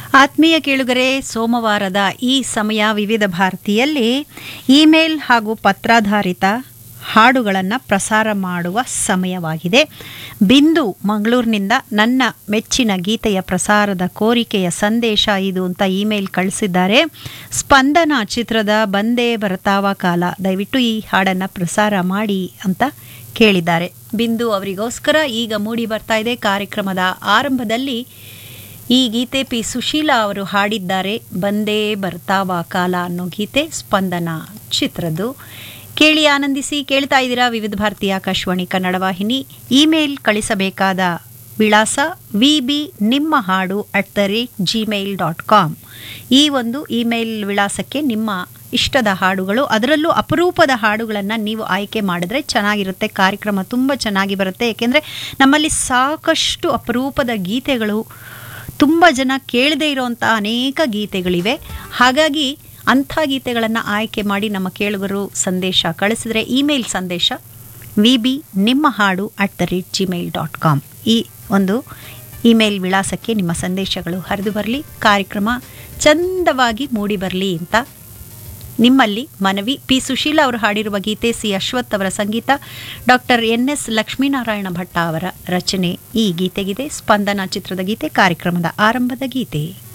ಆತ್ಮೀಯ ಕೇಳುಗರೆ ಸೋಮವಾರದ ಈ ಸಮಯ ವಿವಿಧ ಭಾರತಿಯಲ್ಲಿ ಇಮೇಲ್ ಹಾಗೂ ಪತ್ರಾಧಾರಿತ ಹಾಡುಗಳನ್ನು ಪ್ರಸಾರ ಮಾಡುವ ಸಮಯವಾಗಿದೆ ಬಿಂದು ಮಂಗಳೂರಿನಿಂದ ನನ್ನ ಮೆಚ್ಚಿನ ಗೀತೆಯ ಪ್ರಸಾರದ ಕೋರಿಕೆಯ ಸಂದೇಶ ಇದು ಅಂತ ಇಮೇಲ್ ಕಳಿಸಿದ್ದಾರೆ ಸ್ಪಂದನ ಚಿತ್ರದ ಬಂದೇ ಬರ್ತಾವ ಕಾಲ ದಯವಿಟ್ಟು ಈ ಹಾಡನ್ನು ಪ್ರಸಾರ ಮಾಡಿ ಅಂತ ಕೇಳಿದ್ದಾರೆ ಬಿಂದು ಅವರಿಗೋಸ್ಕರ ಈಗ ಮೂಡಿ ಬರ್ತಾ ಇದೆ ಕಾರ್ಯಕ್ರಮದ ಆರಂಭದಲ್ಲಿ ಈ ಗೀತೆ ಪಿ ಸುಶೀಲಾ ಅವರು ಹಾಡಿದ್ದಾರೆ ಬಂದೇ ಬರ್ತಾವ ಕಾಲ ಅನ್ನೋ ಗೀತೆ ಸ್ಪಂದನ ಚಿತ್ರದ್ದು ಕೇಳಿ ಆನಂದಿಸಿ ಕೇಳ್ತಾ ಇದ್ದೀರಾ ವಿವಿಧ ಭಾರತಿ ಆಕಾಶವಾಣಿ ಕನ್ನಡ ವಾಹಿನಿ ಇಮೇಲ್ ಕಳಿಸಬೇಕಾದ ವಿಳಾಸ ವಿ ಬಿ ನಿಮ್ಮ ಹಾಡು at the rate Gmail dot com ಈ ಒಂದು ಇಮೇಲ್ ವಿಳಾಸಕ್ಕೆ ನಿಮ್ಮ ಇಷ್ಟದ ಹಾಡುಗಳು ಅದರಲ್ಲೂ ಅಪರೂಪದ ಹಾಡುಗಳನ್ನು ನೀವು ಆಯ್ಕೆ ಮಾಡಿದ್ರೆ ಚೆನ್ನಾಗಿರುತ್ತೆ ಕಾರ್ಯಕ್ರಮ ತುಂಬ ಚೆನ್ನಾಗಿ ಬರುತ್ತೆ ಏಕೆಂದರೆ ನಮ್ಮಲ್ಲಿ ಸಾಕಷ್ಟು ಅಪರೂಪದ ಗೀತೆಗಳು ತುಂಬ ಜನ ಕೇಳದೇ ಇರೋವಂಥ ಅನೇಕ ಗೀತೆಗಳಿವೆ ಹಾಗಾಗಿ ಅಂಥ ಗೀತೆಗಳನ್ನು ಆಯ್ಕೆ ಮಾಡಿ ನಮ್ಮ ಕೇಳುಗರು ಸಂದೇಶ ಕಳಿಸಿದರೆ ಇಮೇಲ್ ಸಂದೇಶ ವಿ ಬಿ ನಿಮ್ಮ ಹಾಡು at the rate Gmail dot com ಈ ಒಂದು ಇಮೇಲ್ ವಿಳಾಸಕ್ಕೆ ನಿಮ್ಮ ಸಂದೇಶಗಳು ಹರಿದು ಬರಲಿ ಕಾರ್ಯಕ್ರಮ ಚಂದವಾಗಿ ಮೂಡಿ ಬರಲಿ ಅಂತ ನಿಮ್ಮಲ್ಲಿ ಮನವಿ ಪಿ ಸುಶೀಲಾ ಅವರು ಹಾಡಿರುವ ಗೀತೆ ಸಿ ಅಶ್ವಥ್ ಅವರ ಸಂಗೀತ doctor N S Lakshminarayana Bhatta ಅವರ ರಚನೆ ಈ ಗೀತೆಗಿದೆ ಸ್ಪಂದನ ಚಿತ್ರದ ಗೀತೆ ಕಾರ್ಯಕ್ರಮದ ಆರಂಭದ ಗೀತೆ